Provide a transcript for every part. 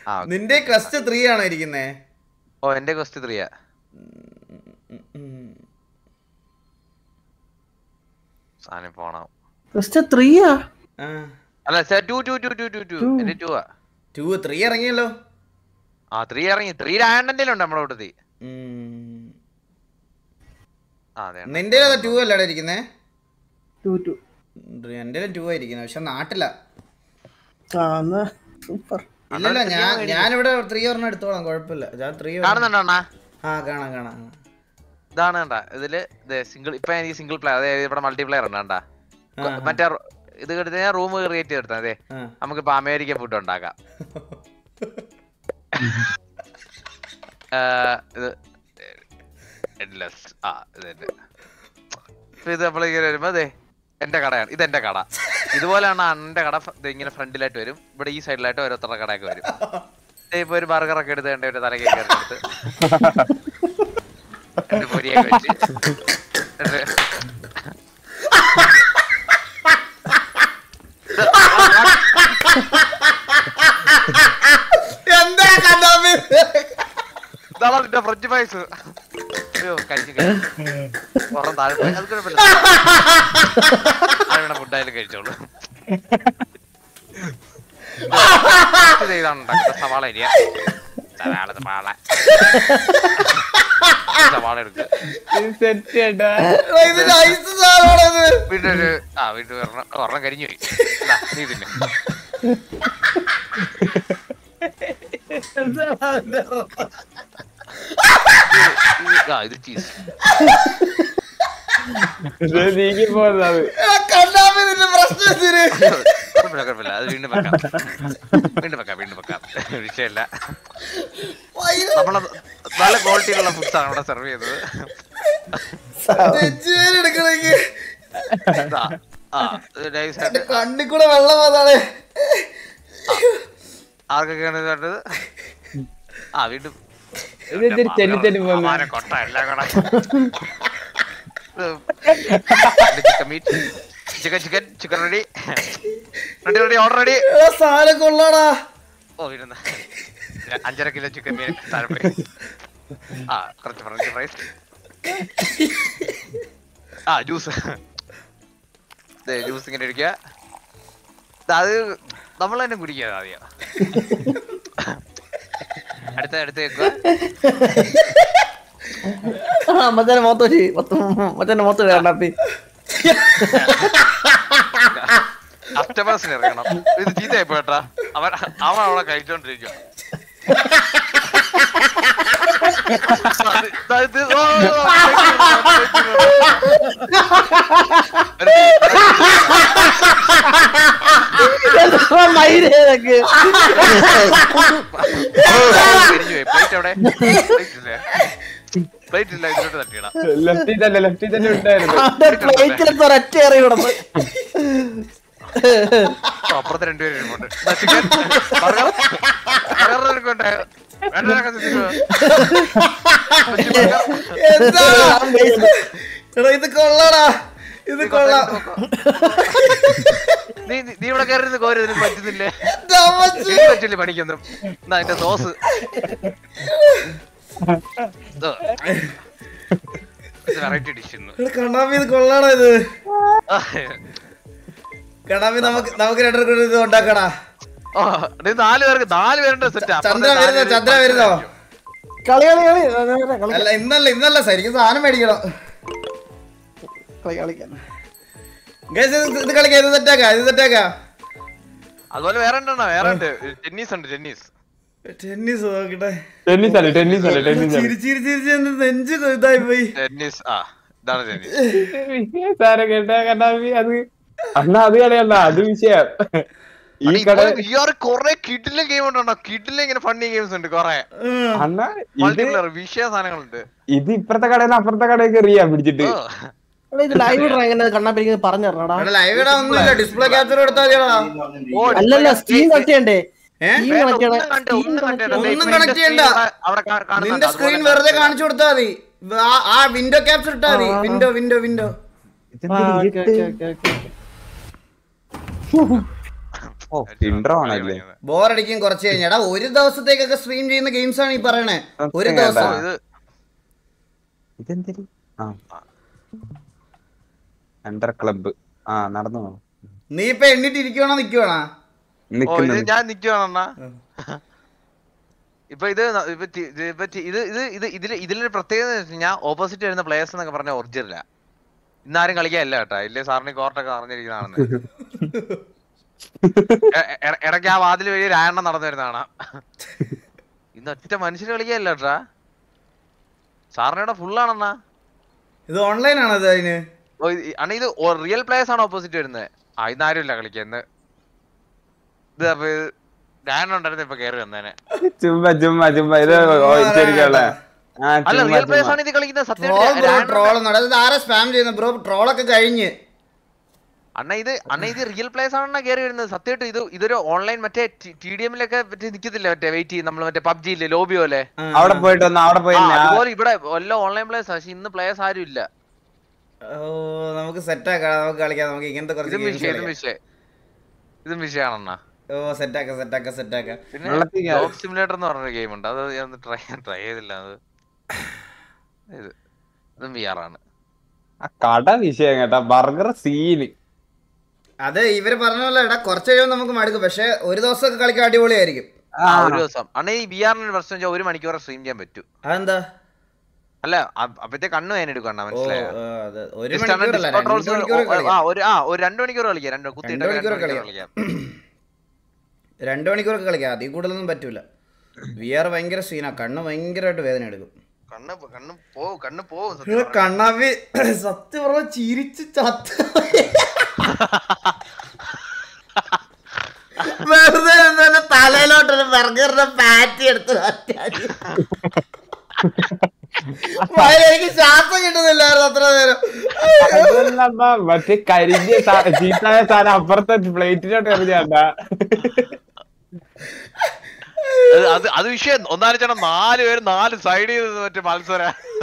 ആ okay. നിന്റെ question three ആണോ ഇരിക്കുന്നേ ഓ എന്റെ ക്വസ്റ്റ് ത്രീയാ സാധനം പോണം ക്വസ്റ്റ്യൻ ത്രീയാ ആ അല്ല two two two two two two Two. എന്റെ ടു ആ ടു ത്രീ ഇറങ്ങിയല്ലോ ആ ത്രീ ഇറങ്ങി ത്രീ രായണ്ണന്റെ ഉണ്ട് നമ്മുടെ കൂട്ടത്തിൽ ഉം. ആ അതെ നിന്റെ ടു അല്ലടാ ഇരിക്കുന്നേ ടു ടു എന്റെ ടു ആയിരിക്കുന്നത് പക്ഷെ നാട്ടില ആ എന്നാ സൂപ്പർ ഇല്ലല്ല ഞാൻ ഞാനിവിടെ ത്രീ ഒരെണ്ണം എടുത്തോളാം കുഴപ്പമില്ല ഞാൻ ത്രീ കാണുന്നുണ്ടോ അണ്ണാ ആ കാണാം കാണാം ഇതാണ് കണ്ട ഇതില് സിംഗിൾ ഇപ്പൊ എനിക്ക് സിംഗിൾ പ്ലെയർ അതായത് ഇവിടെ മൾട്ടി പ്ലെയർ ഉണ്ട് കണ്ടാ ആ, മറ്റേ റൂ- ഇത് എടുത്ത് ഞാൻ റൂം ക്രിയേറ്റ് ചെയ്തെടുത്താ അതെ ആ. നമുക്കിപ്പോ അമേരിക്ക ഫുഡ് ഉണ്ടാക്കാം ആ, ഇത് endless. ആ ഇത് തന്നെ. ഇപ്പൊ ഇത് നമ്മളിങ്ങനെ വരുമ്പോ അതെ എന്റെ കടയാണ് ഇത് എന്റെ കട ഇതുപോലെയാണ് എന്റെ കട ഫ- ദേ ഇങ്ങനെ ഫ്രണ്ടിലായിട്ട് വരും ഇവിടെ ഈ സൈഡിലായിട്ട് ഓരോരുത്തരുടെ കടയൊക്കെ വരും ദേ ഇപ്പൊ ഒരു ബർഗർ ഒക്കെ എടുത്ത് എന്റെ ഒരു തലക്കേക്ക് എടുത്ത് എന്റെ പൊരിയൊക്കെ വെച്ച് എന്നിട്ട് എന്താ കണ്ണാപ്പി? ഇതാണ് നിന്റെ ഫ്രഞ്ച് ഫ്രൈസ് അയ്യോ കഴിച്ചു പുറം താഴെ പോയി. അത് കുഴപ്പമില്ല അതിവിടെ ഫുഡായാലും കഴിച്ചോളൂ ഇത് ഇതാണ് ഉണ്ടാക്കുന്നത് സവാള അരിയ സവാള സവാള സവാള എടുക്കുക സെറ്റ് ചേട്ടാ എടാ, ഇത് nice സാധനമാണോ ഇത്? വീണ്ടും ഒരു ആ വീണ്ടും ഒരെണ്ണം ഒരെണ്ണം കരിഞ്ഞു പോയി ഇതാ, നീ തിന്നെ ഇത് ആ ഇത് ചീസ് നീക്കി പോകുന്നത് എടാ, കണ്ണാപ്പി നിന്റെ പ്രശ്നം എന്തിന്? കുഴപ്പമില്ല കുഴപ്പമില്ല അത് വീണ്ടും വെക്കാം വീണ്ടും വെക്കാം വീണ്ടും വെക്കാം വിഷയമില്ല വൈറ് നമ്മള് നല്ല ക്വാളിറ്റിയിലുള്ള ഫുഡ്സ് ആണ് ഇവിടെ സെർവ് ചെയ്തത് നെഞ്ചുവേദന എടുക്കണെങ്കി ഇതാ, ആ ഇത് nice എന്റെ ആയിട്ട് കണ്ണിൽ കൂടെ വെള്ളം വന്നാണ് ആർക്കൊക്കെയാണ് ഇത് വേണ്ടത് ആ വീണ്ടും ഇത് ഇത്തിരി ചെല്ലി ചെല്ലി പോകുന്നു അമാരെ കൊട്ട എല്ലാം കൂടെ chicken meat chicken chicken chicken ready ready ready order ready എടാ സാധനം കൊള്ളാടാ ഓ ഇരുന്ന അഞ്ചര കിലോ ചിക്കൻ മീൻ താഴെ ആ കുറച്ച് ഫ്രഞ്ച് ഫ്രൈസ് ആ ജ്യൂസ് ജ്യൂസ് ഇങ്ങനെ ഇരിക്കുക അത് നമ്മൾ തന്നെ കുടിക്കുക ആദ്യം അടുത്ത അടുത്ത് വെക്കുക മച്ചാനെ മൊത്തം വെച്ച് മച്ചാനെ മൊത്തം കണ്ണാപ്പി കസ്റ്റമേഴ്സിന് ഇറങ്ങണം ഇത് ചീത്തയായി പോയട്ടാ അവൻ അവൻ അവിടെ കഴിച്ചോണ്ടിരിക്കുക അത് ഇത് ഓ, ഓ, മയിലേതൊക്കെ പ്ലേറ്റ് എവിടെ പ്ലേറ്റ് ഇല്ല ഇതിലോട്ട് തട്ടിയിടാം ലെഫ്റ്റിൽ തന്നെ ലെഫ്റ്റിൽ തന്നെ ഉണ്ടായിരുന്നു പ്ലേറ്റിലെടുത്ത് ഒരൊറ്റ എറി വിടുന്നു ഓ, അപ്പുറത്തെ രണ്ടുപേരും ഇരിപ്പുണ്ട്. ദാ chicken, burger, burger എടുക്കട്ടെ. വേണ്ട, വേണ്ട, കത്തിക്കോ. കൊച്ചു burger. എന്താ എടാ ഇത് കൊള്ളാടാ ഇത് കൊള്ളാം നീ നീ- നീ ഇവിടെ കയറി കോരി ഇതിന് പറ്റുന്നില്ലേ എന്റെ അമ്മച്ചി. എനിക്ക് പറ്റില്ല പണിക്കൊന്നും എന്നാ എന്റെ സോസ് വെറൈറ്റി ഡിഷ് ഇന്ന് എടാ കണ്ണാപ്പി ഇത് കൊള്ളാടാ ഇത് കണ്ണാപ്പി നമുക്ക് നമുക്ക് രണ്ടു ഇത് ഉണ്ടാക്കടാ ഓ, നീ നാല് പേർക്ക് നാല് പേരുടെ സെറ്റ് ചന്ദ്ര വരുന്നോ ചന്ദ്ര വരുന്നോ കളി കളി കളി അതെ, അതെ, കളി അല്ല ഇന്നല്ല ഇന്നല്ല ശരിക്കും സാധനം മേടിക്കണം കളി കളിക്കാൻ Guys, ഇത് ഇത് കളിക്കാം ഇത് സെറ്റാക്കാം ഇത് സെറ്റാക്കാം അതുപോലെ വേറെ ഉണ്ടെണ്ണ വേറെ ഉണ്ട് ടെന്നീസ് ഉണ്ട് ടെന്നീസ് ടെന്നീസ് നോക്കട്ടെ ടെന്നീസ് അല്ലേ ടെന്നീസ് അല്ലേ ടെന്നീസ് ചിരി ചിരി ചിരിച്ച് എന്റെ നെഞ്ച് ഇതായി പോയി ടെന്നീസ് ആ ഇതാണ് ടെന്നീസ് സാറെ കേട്ടാ കണ്ണാപ്പി അത് അണ്ണാ അത് കളിയല്ല അത് വിഷയം ഈ കട ഇയാറ് കൊറേ കിഡിലെ ഗെയിം ഉണ്ടോ കിഡിലെ ഇങ്ങനെ ഫണ്ണി ഗെയിംസ് ഉണ്ട് കൊറേ ഉം. അണ്ണാ ഇത് മൾട്ടിപ്ലെയർ വിഷയ സാധനങ്ങളുണ്ട് ഇത് ഇപ്പുറത്തെ കടയിൽ നിന്ന് അപ്പുറത്തെ കടയിൽ എറിയാ പിടിച്ചിട്ട് ഓ. എടാ, ഇത് ലൈവ് ഇടണം എങ്ങനെ കണ്ണാപ്പി പറഞ്ഞു തരണടാ എടാ ലൈവ് ഇടാൻ ഒന്നുമില്ല ഡിസ്പ്ലേ ക്യാപ്ചർ എടുത്താൽ മതിയടാ ഓ, അല്ലല്ല സ്റ്റീം കട്ട് ചെയ്യണ്ടേ ഏ Steam വേണ്ട, connect ചെയ്യണം. ഒന്നും കണ്ടേ, Steam ഒന്നും connect കണ്ടേ, ചെയ്യണം. ദേ, ഒന്നും ഇപ്പൊ connect എന്റെ ചെയ്യണ്ട. screen അവിടെ- അവിടെ കാ- കാണുന്നുണ്ട്. നിന്റെ അതുപോലെ സ്ക്രീൻ connect വെറുതെ ചെയ്യണം. കാണിച്ചു കൊടുത്താൽ മതി ആ- ആ വിൻഡോ ക്യാപ്ചർ ഇട്ടാ മതി ആ. വിൻഡോ വിൻഡോ വിൻഡോ ആ, ഓക്കേ, ഓക്കേ, ഓക്കേ, ഓക്കേ. ഓ ഇൻട്രോ ആണല്ലേ ബോറടിക്കും കുറച്ച് കഴിഞ്ഞാ ഒരു ദിവസത്തേക്കൊക്കെ സ്ട്രീം ചെയ്യുന്ന ഗെയിംസ് ആണ് ഈ പറയണേ ഒരു സത്യം ദിവസം കേട്ടാ. ഇത് ഇതെന്തിരി ആ അണ്ടർ ക്ലബ്ബ് ആ നടന്നു പോ. നീ ഇപ്പൊ എണ്ണിട്ട് ഇരിക്കുവാണോ നിക്കുവാണോ ഓ ഇത് നിക്കുന്നുണ്ട് ഞാൻ നിക്കുവാണെന്നാ ഇപ്പൊ ഇത് ന- ഇപ്പൊ ടി- ഇത് ഇപ്പൊ ടി- ഇത് ഇത് ഇത് ഇതില് ഇതിലൊരു പ്രത്യേകത എന്ന് വെച്ച് കഴിഞ്ഞാൽ ഓപ്പോസിറ്റ് വരുന്ന പ്ലേയേഴ്സ് എന്നൊക്കെ പറഞ്ഞ ഒറിജിനലാ ഇന്നാരും കളിക്കാല്ല കേട്ടാ ഇല്ലേ സാറിന് കോർട്ടൊക്കെ അറിഞ്ഞിരിക്കുന്നതാണെന്ന് എ- എ- ഇടയ്ക്ക് ആ വാതിൽ വഴി രായണ്ണം നടന്നു വരുന്നതാണ് ഇന്ന് ഒറ്റ മനുഷ്യര് കളിക്കല്ല കേട്ടാ സാറിനിവിടെ ഫുള്ളാണെന്നാ ഇത് ഓൺലൈൻ ആണോ ഇത് അതിന് ഓ, ഇത് അണ്ണാ ഇത് റിയൽ പ്ലേയേഴ്സ് ആണ് ഓപ്പോസിറ്റ് വരുന്നത് ആ ഇന്നാരും ഇല്ല കളിക്കുന്നത് ഇത് അപ്പൊ രായണ്ണം ഉണ്ടായിരുന്നു ഇപ്പൊ കയറി വന്നേനെ ചുമ്മാ ചുമ്മാ ചുമ്മാ ഇത് ശരിക്കുള്ള ആ അല്ല ചുമ്മാ റിയൽ പ്ലേയേഴ്സ് ചുമ്മാ ആണ് ഇത് കളിക്കുന്നത് സത്യം ട്രോൾ ബ്രോ ട്രോൾ ഇത് ആരാ സ്പാം ചെയ്യുന്ന ബ്രോ ട്രോളൊക്കെ കഴിഞ്ഞ് അണ്ണ ഇത് അണ്ണ ഇത് റിയൽ പ്ലേയേഴ്സ് ആണ് കയറി വരുന്നത് സത്യമായിട്ട് ഇത് ഇതൊരു ഓൺലൈൻ മറ്റേ ടി ഡി എമ്മിലൊക്കെ മറ്റേ നിക്കത്തില്ല മറ്റേ വെയിറ്റ് ചെയ്യും നമ്മൾ മറ്റേ പബ്ജി ഇല്ലേ ലോബി പോലെ ആ. അവിടെ പോയിട്ട് വന്ന് അവിടെ പോയി ആ, ഞാൻ- അതുപോലെ ഇവിടെ എല്ലാം ഓൺലൈൻ പ്ലേയേഴ്സ് പക്ഷെ ഇന്ന് പ്ലേയേഴ്സ് ആരും ഇല്ല ഓ നമുക്ക് സെറ്റ് ആക്കാം നമുക്ക് കളിക്കാം നമുക്ക് ഇങ്ങനത്തെ കുറച്ച് ഇതും games വിഷയം ഇതും കളിക്കാം. വിഷയം ഇതും വിഷയമാണെണ്ണ ഓ സെറ്റ് ആക്കാം സെറ്റ് ആക്കാം സെറ്റ് ആക്കാം പിന്നെ വെള്ളത്തിൽ കയറി. ജോബ് സിമുലേറ്റർ എന്ന് പറഞ്ഞൊരു ഗെയിം ഉണ്ട് അത് ഞാൻ ട്രൈ ട്രൈ ചെയ്തില്ല അത് ഇത് ഇതും വി ആർ ആണ് ആ കട വിഷയം കേട്ടാ ബർഗർ സീന് അത് ഇവര് പറഞ്ഞ പോലെ എടാ കുറച്ച് കഴിയുമ്പോൾ നമുക്ക് മടുക്കും പക്ഷെ ഒരു ദിവസമൊക്കെ കളിക്കാൻ അടിപൊളിയായിരിക്കും ആ ഒരു ദിവസം അണ്ണ ഈ വി ആറിന് പ്രശ്നം വെച്ചാൽ ഒരു മണിക്കൂർ സ്ട്രീം ചെയ്യാൻ പറ്റും അതെന്താ അല്ല അ- അപ്പഴത്തെ കണ്ണ് വേദന എടുക്കണ്ട ഓ മനസ്സിലായോ ആ, അത് ഒരു Just അണ്ണൻ മണിക്കൂറല്ല Discord രണ്ട് trolls മണിക്കൂർ ഓ, ആ കളിക്കാം ഒരു ആ ഒരു രണ്ട് മണിക്കൂർ കളിക്കാം രണ്ട് കുത്തിയിട്ട് രണ്ട് രണ്ട് മണിക്കൂർ മണിക്കൂർ കളിക്കാം. കളിക്കാം രണ്ട് മണിക്കൂറൊക്കെ കളിക്കാം അതിൽ കൂടുതലൊന്നും പറ്റൂല വി ആർ ഭയങ്കര സീനാ കണ്ണ് ഭയങ്കരമായിട്ട് വേദന എടുക്കും കണ്ണ് പോ- കണ്ണ് പോവും കണ്ണ് പോവും സത്യം ഇത് പറഞ്ഞാ. കണ്ണാവി സത്യം പറഞ്ഞ ചിരിച്ച് ചത്ത വെറുതെ എന്താണ് തലയിലോട്ടൊരു ബർഗറിന്റെ പാറ്റി എടുത്ത് മാറ്റാൻ. വയറ് എനിക്ക് ശ്വാസം കിട്ടുന്നില്ലായിരുന്നു അത്ര നേരം അതല്ലപ്പാ, മറ്റേ കരിഞ്ഞ സാ- ചീത്തായ സാധനം അപ്പുറത്തെ പ്ലേറ്റിലോട്ട് എറിഞ്ഞാണ്ടാ അത് അത് അത് വിഷയം ഒന്നാലോചണം നാല് പേര് നാല് സൈഡിൽ നിന്ന് മറ്റേ മത്സര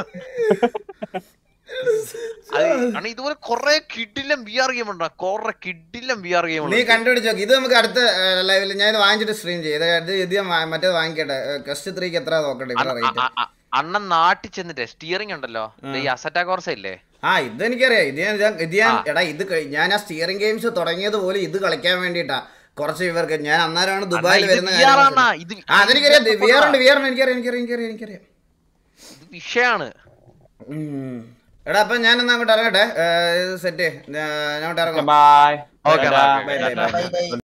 അത് അണ്ണാ ഇതുപോലെ കൊറേ കിഡിലും വി ആർ ഗെയിം ഉണ്ടോ കൊറേ കിഡിലും വി ആർ ഗെയിം നീ കണ്ടുപിടിച്ചോ ഇത് നമുക്ക് അടുത്ത ലൈവിൽ ഞാൻ ഇത് വാങ്ങിച്ചിട്ട് സ്ട്രീം ചെയ്യും ഇത് ഇത് ഇത് ഞാൻ വാ- മറ്റേത് വാങ്ങിക്കട്ടെ കസ്റ്റ് ത്രീക്ക് എത്ര നോക്കട്ടെ ഇവിടെ റേറ്റ് അണ്ണൻ നാട്ടിൽ ചെന്നിട്ട് സ്റ്റിയറിംഗ് ഉണ്ടല്ലോ ദേ ഈ അസറ്റ കോർസ ഇല്ലേ ആ ഇത് എനിക്കറിയാം ഇത് ഞാൻ ഇത് ഇത് ഞാൻ എടാ ഇത് കഴി- ഞാൻ ആ സ്റ്റിയറിംഗ് ഗെയിംസ് തുടങ്ങിയത് പോലും ഇത് കളിക്കാൻ വേണ്ടിട്ടാ കുറച്ച് ഇവർക്ക് ഞാൻ അന്നേരമാണ് ദുബായിൽ ഇത് വരുന്ന VR കാര്യം ആണാ, മനസ്സിലായത്. ഇത് ആ അതെനിക്കറിയാം വി ആർ ഉണ്ട് വി ആർ ഉണ്ട് എനിക്കറിയാം എനിക്കറിയാം എനിക്കറിയാം എനിക്കറിയാം ഇത് വിഷയാണ് ഉം. എടാ അപ്പൊ ഞാൻ എന്നാ അങ്ങോട്ട് ഇറങ്ങട്ടെ സെറ്റ് ഞാൻ അങ്ങോട്ട് ഇറങ്ങാം bye okay bye bye by